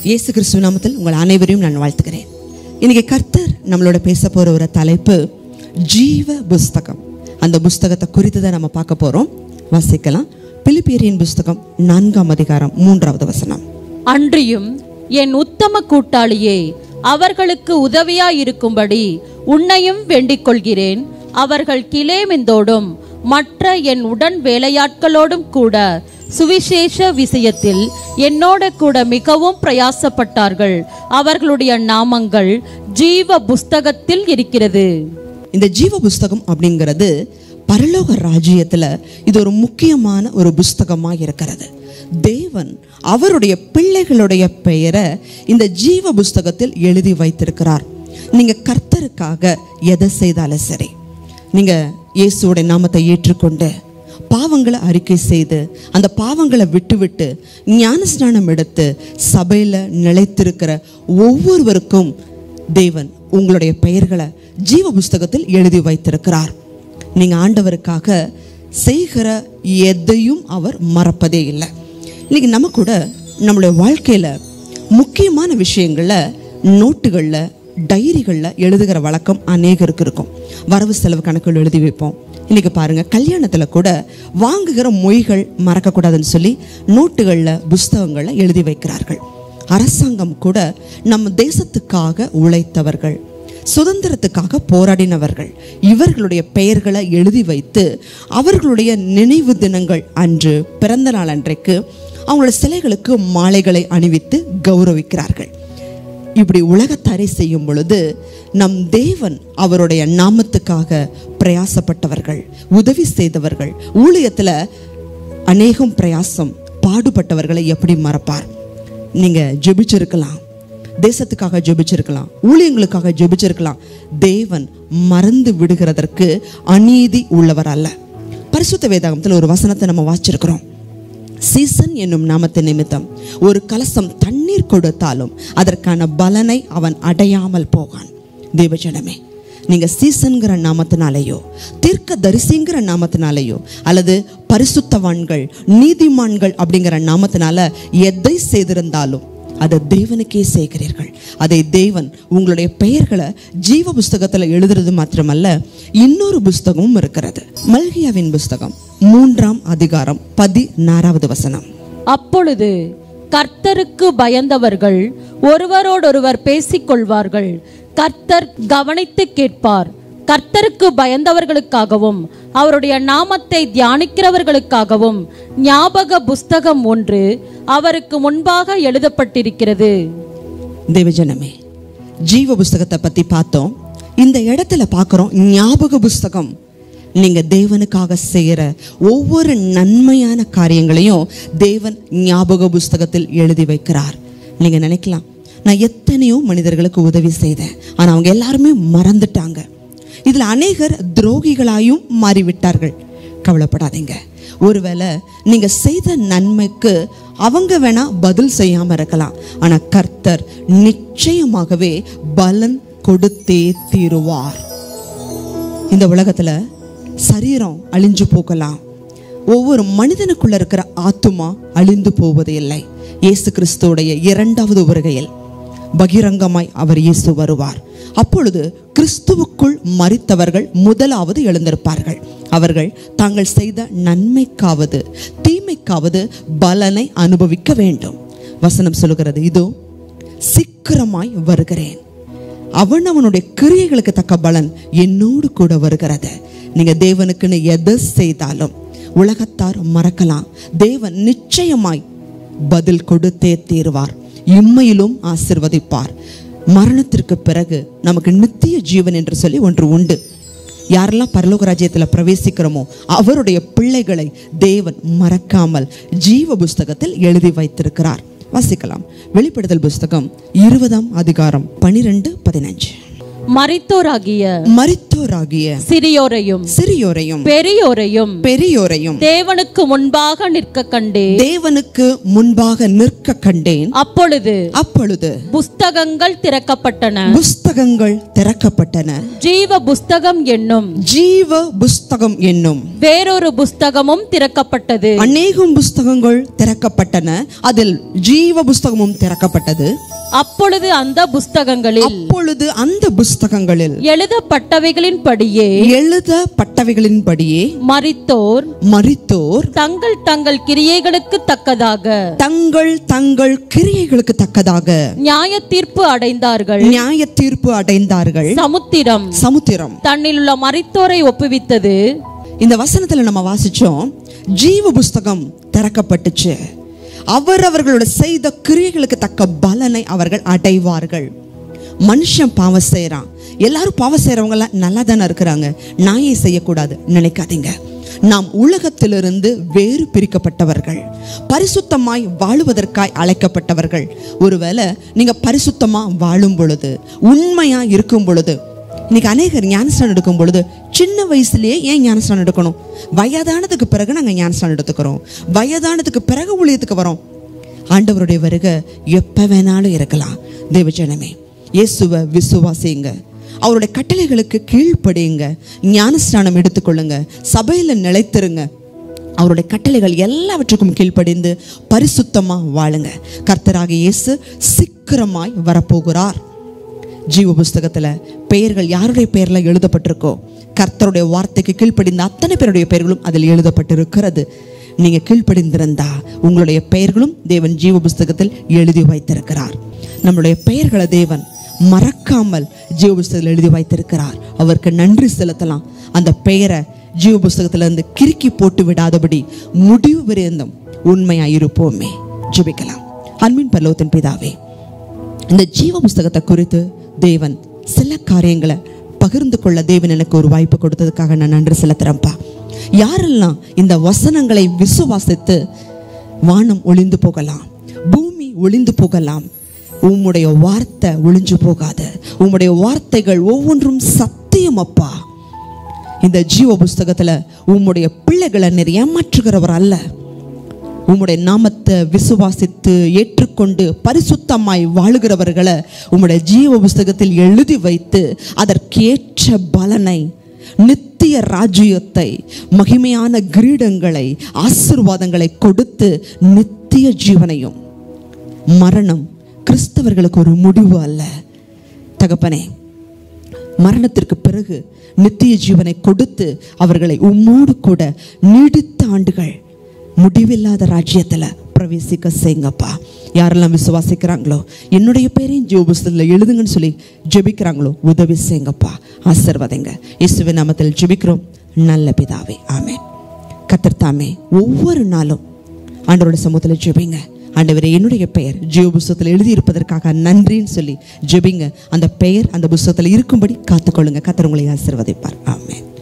இயேசு கிறிஸ்துவ நாமத்தில் உங்கள் அனைவரையும் நான் வாழ்த்துக்கிறேன் இன்னைக்கு கர்த்தர் நம்மளோட பேச போற ஒரு தலைப்பு ஜீவ புஸ்தகம் அந்த புஸ்தகத்தை குறித்து தான் நம்ம பார்க்க போறோம் வாசிக்கலாம் பிலிப்பியரின் புஸ்தகம் நான்காம் அதிகாரம் மூன்றாவது வசனம் அன்றியும் என் உத்தம கூட்டாளியே அவர்களுக்கு உதவியாயிருக்கும்படி உன்னையும் வேண்டிக் கொள்கிறேன் அவர்கள் கிலேமிந்தோடும் மற்ற என் உடன் வேலையாட்களோடும் கூட சுவிசேஷ விஷயத்தில் என்னோட கூட மிகவும் பிரயாசப்பட்டார்கள் அவர்களுடைய நாமங்கள் ஜீவ புஸ்தகத்தில் இருக்கிறது இந்த ஜீவ புஸ்தகம் அப்படிங்கிறது பரலோக ராஜ்யத்துல இது ஒரு முக்கியமான ஒரு புஸ்தகமா இருக்கிறது தேவன் அவருடைய பிள்ளைகளுடைய பெயரை இந்த ஜீவ புஸ்தகத்தில் எழுதி வைத்திருக்கிறார் நீங்க கர்த்தருக்காக எதை செய்தாலும் சரி நீங்க இயேசுவோட நாமத்தை ஏற்றுக்கொண்டு பாவங்களை அறிக்கை செய்து அந்த பாவங்களை விட்டுவிட்டு ஞானஸ்நானம் எடுத்து சபையில நிலைத்திருக்கிற ஒவ்வொருவருக்கும் தேவன் உங்களுடைய பெயர்களை ஜீவ புஸ்தகத்தில் எழுதி வைத்திருக்கிறார் நீங்க ஆண்டவருக்காக செய்கிற எதையும் அவர் மறப்பதே இல்லை இன்னைக்கு நம்ம கூட நம்மளுடைய வாழ்க்கையில முக்கியமான விஷயங்களை நோட்டுகளில் டைரிகளில் எழுதுகிற வழக்கம் அநேகருக்கு இருக்கும் வரவு செலவு கணக்குகள் எழுதி வைப்போம் இன்னைக்கு பாருங்க கல்யாணத்தில் கூட வாங்குகிற மொய்கள் மறக்கக்கூடாதுன்னு சொல்லி நோட்டுகளில் புஸ்தகங்களில் எழுதி வைக்கிறார்கள் அரசாங்கம் கூட நம்ம தேசத்துக்காக உழைத்தவர்கள் சுதந்திரத்துக்காக போராடினவர்கள் இவர்களுடைய பெயர்களை எழுதி வைத்து அவர்களுடைய நினைவு தினங்கள் அன்று பிறந்த நாள் அன்றைக்கு அவங்களோட சிலைகளுக்கு மாலைகளை அணிவித்து கௌரவிக்கிறார்கள் இப்படி உலகத்தாரை செய்யும் பொழுது நம் தேவன் அவருடைய நாமத்துக்காக பிரயாசப்பட்டவர்கள் உதவி செய்தவர்கள் ஊழியத்துல அநேகம் பிரயாசம் பாடுபட்டவர்களை எப்படி மறப்பார் நீங்க ஜெபிச்சிருக்கலாம் தேசத்துக்காக ஜெபிச்சிருக்கலாம் ஊழியங்களுக்காக ஜெபிச்சிருக்கலாம் தேவன் மறந்து விடுகிறதற்கு அநீதி உள்ளவர் அல்ல பரிசுத்த வேதாகமத்தில் ஒரு வசனத்தை நம்ம வாசிச்சிருக்கிறோம் சீசன் என்னும் நாமத்தின் நிமித்தம் ஒரு கலசம் தண்ணீர் கொடுத்தாலும் அதற்கான பலனை அவன் அடையாமல் போகான் தேவஜனமே நீங்க சீசன்கிற நாமத்தினாலேயோ தீர்க்க தரிசிங்கிற நாமத்தினாலேயோ அல்லது பரிசுத்தவான்கள் நீதிமான்கள் அப்படிங்கிற நாமத்தினால எதை செய்திருந்தாலும் அதை தேவனுக்கே செய்கிறீர்கள் அதை தேவன் உங்களுடைய பெயர்களை ஜீவ புஸ்தகத்தில் எழுதுறது மாத்திரமல்ல இன்னொரு புஸ்தகமும் இருக்கிறது மல்கியாவின் புஸ்தகம் மூன்றாம் அதிகாரம் பதினாறாவது வசனம் அப்பொழுது கர்த்தருக்கு பயந்தவர்கள் ஒருவரோடொருவர் பேசிக்கொள்வார்கள் கர்த்தர் கவனித்து கேட்பார் கர்த்தருக்கு பயந்தவர்களுக்காகவும் அவருடைய நாமத்தை தியானிக்கிறவர்களுக்காகவும் ஞாபக புஸ்தகம் ஒன்று அவருக்கு முன்பாக எழுதப்பட்டிருக்கிறது தேவஜனமே ஜீவ புஸ்தகத்தை பத்தி பார்த்தோம் இந்த இடத்துல பார்க்குறோம் ஞாபக புஸ்தகம் நீங்க தேவனுக்காக செய்யற ஒவ்வொரு நன்மையான காரியங்களையும் தேவன் ஞாபக புஸ்தகத்தில் எழுதி வைக்கிறார் நீங்க நினைக்கலாம் நான் எத்தனையோ மனிதர்களுக்கு உதவி செய்தேன் ஆனா அவங்க எல்லாருமே மறந்துட்டாங்க இதுல அநேகர் துரோகிகளாயும் மாறிவிட்டார்கள் கவலைப்படாதீங்க ஒருவேளை நீங்க செய்த நன்மைக்கு அவங்க வேணா பதில் செய்யாம இருக்கலாம் ஆனா கர்த்தர் நிச்சயமாகவே பலன் கொடுத்தே தீருவார் இந்த உலகத்துல சரீரம் அழிஞ்சு போகலாம் ஒவ்வொரு மனிதனுக்குள்ள இருக்கிற ஆத்துமா அழிந்து போவது இல்லை இயேசு கிறிஸ்துவுடைய இரண்டாவது வருகையில் பகிரங்கமாய் அவர் இயேசு வருவார் அப்பொழுது கிறிஸ்துவுக்குள் மறித்தவர்கள் முதலாவது எழுந்திருப்பார்கள் அவர்கள் தாங்கள் செய்த நன்மைக்காவது தீமைக்காவது பலனை அனுபவிக்க வேண்டும் வசனம் சொல்லுகிறது இதோ சீக்கிரமாய் வருகிறேன் அவன் அவனுடைய கிரியைகளுக்கு தக்க பலன் என்னோடு கூட வருகிறது நீங்க தேவனுக்குன்னு எதை செய்தாலும் உலகத்தார் மறக்கலாம் தேவன் நிச்சயமாய் பதில் கொடுத்தே தீருவார் இம்மையிலும் ஆசிர்வதிப்பார் மரணத்திற்கு பிறகு நமக்கு நித்திய ஜீவன் என்று சொல்லி ஒன்று உண்டு யாரெல்லாம் பரலோக ராஜ்யத்தில் பிரவேசிக்கிறோமோ அவருடைய பிள்ளைகளை தேவன் மறக்காமல் ஜீவ புஸ்தகத்தில் எழுதி வைத்திருக்கிறார் வாசிக்கலாம் வெளிப்படுத்தல் புஸ்தகம் இருபதாம் அதிகாரம் பனிரெண்டு பதினஞ்சு மரித்தோராகிய மரித்தோராகிய சிறியோரையும் சிறியோரையும் பெரியோரையும் பெரியோரையும் தேவனுக்கு முன்பாக நிற்க கண்டே தேவனுக்கு முன்பாக நிற்க கண்டேன் அப்பொழுது அப்பொழுது புஸ்தகங்கள் திறக்கப்பட்டன புஸ்தகங்கள் திறக்கப்பட்டன ஜீவ புஸ்தகம் என்னும் ஜீவ புஸ்தகம் என்னும் வேறொரு புஸ்தகமும் திறக்கப்பட்டது அநேகம் புஸ்தகங்கள் திறக்கப்பட்டன அதில் ஜீவ புஸ்தகமும் திறக்கப்பட்டது அப்பொழுது அந்த புஸ்தகங்களில் அப்பொழுது அந்த புஸ்தகங்களில் எழுதப்பட்டவைகளின்படியே எழுதப்பட்டவைகளின்படியே மரித்தோர் மரித்தோர் தங்கள் தங்கள் கிரியைகளுக்கு தக்கதாக தங்கள் தங்கள் கிரியைகளுக்கு தக்கதாக நியாய தீர்ப்பு அடைந்தார்கள் நியாய தீர்ப்பு அடைந்தார்கள் சமுத்திரம் சமுத்திரம் தன்னிலுள்ள மரித்தோரை ஒப்புவித்தது இந்த வசனத்துல நம்ம வாசிச்சோம் ஜீவ புஸ்தகம் திறக்கப்பட்டுச்சு அவர் அவர்களோட செய்த கிரியைகளுக்கு தக்க பலனை அவர்கள் அடைவார்கள் மனுஷன் பாவம் செய்றான் எல்லாரும் பாவம் செய்றவங்க எல்லாம் நல்லா தானே இருக்கிறாங்க நாயை செய்யக்கூடாது நினைக்காதீங்க நாம் உலகத்திலிருந்து வேறு பிரிக்கப்பட்டவர்கள் பரிசுத்தமாய் வாழுவதற்காய் அழைக்கப்பட்டவர்கள் ஒருவேளை நீங்க பரிசுத்தமா வாழும் பொழுது உண்மையா இருக்கும் பொழுது இன்னைக்கு அநேகர் ஞானஸ்தானம் எடுக்கும் பொழுது சின்ன வயசுலயே ஏன் ஞானஸ்தானம் எடுக்கணும் வயதானதுக்கு பிறகு நாங்கள் ஞானஸ்தானம் எடுத்துக்கிறோம் வயதானதுக்கு பிறகு ஊழியத்துக்கு வரோம் ஆண்டவருடைய வருகை எப்போ வேணாலும் இருக்கலாம் தேவஜனமே இயேசுவை விசுவாசிங்க அவருடைய கட்டளைகளுக்கு கீழ்ப்படியுங்க ஞானஸ்நானம் எடுத்துக்கொள்ளுங்க சபையில் நிலைத்திருங்க அவருடைய கட்டளைகள் எல்லாவற்றுக்கும் கீழ்ப்படிந்து பரிசுத்தமா வாழுங்க கர்த்தராக இயேசு சீக்கிரமாய் வரப்போகிறார் ஜீவ புஸ்தகத்துல பெயர்கள் யாருடைய பெயர்ல எழுதப்பட்டிருக்கோ கர்த்தருடைய வார்த்தைக்கு கீழ்ப்படிந்த அத்தனை பேருடைய பெயர்களும் அதில் எழுதப்பட்டிருக்கிறது நீங்க கீழ்ப்படிந்திருந்தா உங்களுடைய பெயர்களும் தேவன் ஜீவ புஸ்தகத்தில் எழுதி வைத்திருக்கிறார் நம்மளுடைய பெயர்களை தேவன் மறக்காமல் ஜீவ புஸ்தகத்தில் எழுதி வைத்திருக்கிறார் அவருக்கு நன்றி செலுத்தலாம் அந்த பெயரை ஜீவ புஸ்தகத்திலிருந்து கிறுக்கி போட்டு விடாதபடி முடிவு வரைந்தும் உண்மையா இருப்போமே ஜெபிக்கலாம் அன்பின் பல்லவத்தின் பிதாவே இந்த ஜீவ புஸ்தகத்தை குறித்து தேவன் சில காரியங்களை பகிர்ந்து கொள்ள தேவன் எனக்கு ஒரு வாய்ப்பு கொடுத்ததுக்காக நான் நன்றி செலுத்துறேன்ப்பா யாரெல்லாம் இந்த வசனங்களை விசுவாசித்து வானம் ஒளிந்து போகலாம் பூமி ஒளிந்து போகலாம் உம்முடைய வார்த்தை ஒளிஞ்சு போகாது உம்முடைய வார்த்தைகள் ஒவ்வொன்றும் சத்தியம் அப்பா இந்த ஜீவ புஸ்தகத்துல உம்முடைய பிள்ளைகளை நிறைய ஏமாற்றுகிறவர் அல்ல உம்முடைய நாமத்தை விசுவாசித்து ஏற்றுக்கொண்டு பரிசுத்தமாய் வாழுகிறவர்களை உம்முடைய ஜீவ புஸ்தகத்தில் எழுதி வைத்து அதற்கேற்ற பலனை நித்திய ராஜ்யத்தை மகிமையான கிரீடங்களை ஆசிர்வாதங்களை கொடுத்து நித்திய ஜீவனையும் மரணம் கிறிஸ்தவர்களுக்கு ஒரு முடிவு அல்ல தகப்பனே மரணத்திற்கு பிறகு நித்திய ஜீவனை கொடுத்து அவர்களை உம்மோடு கூட நீடித்த ஆண்டுகள் முடிவில்லாத ராஜ்யத்துல பிரவேசிக்க செய்யுங்கப்பா யாரெல்லாம் விசுவாசிக்கிறாங்களோ என்னுடைய பேரையும் ஜீவபுஸ்தகத்தில் எழுதுங்கன்னு சொல்லி ஜெபிக்கிறாங்களோ உதவி செய்யுங்கப்பா ஆசிர்வதைங்க இயேசுவின் நாமத்தில் ஜெபிக்கிறோம் நல்ல பிதாவே ஆமென் கத்தர் தாமே ஒவ்வொரு நாளும் ஆண்டவரோட சமூகத்தில் ஜெபிங்க ஆண்டவரே என்னுடைய பெயர் ஜீவ புஸ்தகத்தில் எழுதியிருப்பதற்காக நன்றின்னு சொல்லி ஜெபிங்க அந்த பெயர் அந்த புஸ்தகத்தில் இருக்கும்படி காத்துக்கொள்ளுங்க கத்தர் உங்களை ஆசிர்வதிப்பார் ஆமென்